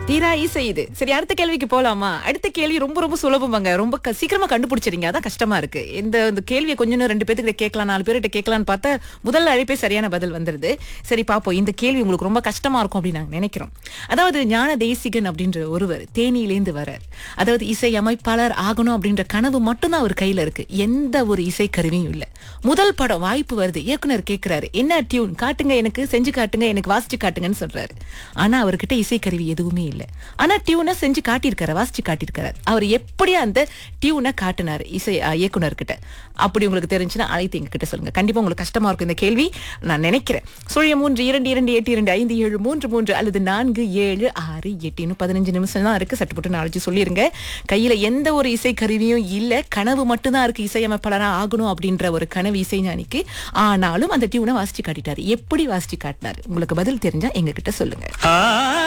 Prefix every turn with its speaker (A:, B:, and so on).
A: தீரா இசை இது சரி அடுத்த கேள்விக்கு போலாமா அடுத்த கேள்வி ரொம்ப ரொம்ப சுலபமாங்க ரொம்ப க- சீக்கிரமா கண்டுபிடிச்சிருங்க அதான் கஷ்டமா இருக்கு இந்த இந்த கேள்வியை கொஞ்சம் இன்னும் ரெண்டு பேர்த்துக்கிட்ட கேட்கலாம் நாலு பேர்கிட்ட கேட்கலாம்னு பார்த்தா முதல்ல அழைப்பே சரியான பதில் வந்துருது சரி பாப்போம் இந்த கேள்வி உங்களுக்கு ரொம்ப கஷ்டமா இருக்கும் அப்படின்னு நாங்க நினைக்கிறோம் அதாவது ஞான தேசிகன் அப்படின்ற ஒருவர் தேனியிலேந்து வரார் அதாவது இசை அமைப்பாளர் ஆகணும் அப்படின்ற கனவு மட்டும்தான் அவர் கையில இருக்கு எந்த ஒரு இசை கருவியும் இல்ல முதல் படம் வாய்ப்பு வருது இயக்குனர் கேட்கிறாரு என்ன டியூன் காட்டுங்க எனக்கு செஞ்சு காட்டுங்க எனக்கு வாசிச்சு காட்டுங்கன்னு சொல்றாரு ஆனா அவர்கிட்ட இசை கருவி எதுவுமே இல்ல ஆனா டியூனை செஞ்சு காட்டியிருக்காரு வாசிச்சு காட்டியிருக்காரு அவர் எப்படி அந்த டியூனை காட்டினாரு இசை அஹ், இயக்குனர்கிட்ட அப்படி உங்களுக்கு தெரிஞ்சுன்னா அழைத்து எங்க கிட்ட சொல்லுங்க கண்டிப்பா உங்களுக்கு கஷ்டமா இருக்கும் இந்த கேள்வி நான் நினைக்கிறேன் சுழிய மூன்று இரண்டு இரண்டு எட்டு இரண்டு ஐந்து ஏழு மூன்று மூன்று அல்லது நான்கு ஏழு ஆறு எட்டு இன்னும் பதினஞ்சு நிமிஷம் தான் இருக்கு சட்டு போட்டு நாளைக்கு சொல்லிருங்க கையில எந்த ஒரு இசை கருவியும் இல்ல கனவு மட்டும்தான் இருக்கு இசையமைப்பாளரா ஆகணும் அப்படின்ற ஒரு கனவு இசைஞானிக்கு ஆனாலும் அந்த டியூனை வாசிச்சு காட்டிட்டாரு எப்படி வாசிச்சு காட்டினாரு உங்களுக்கு பதில் தெரிஞ்சா எங்க கிட்ட சொல்லுங்க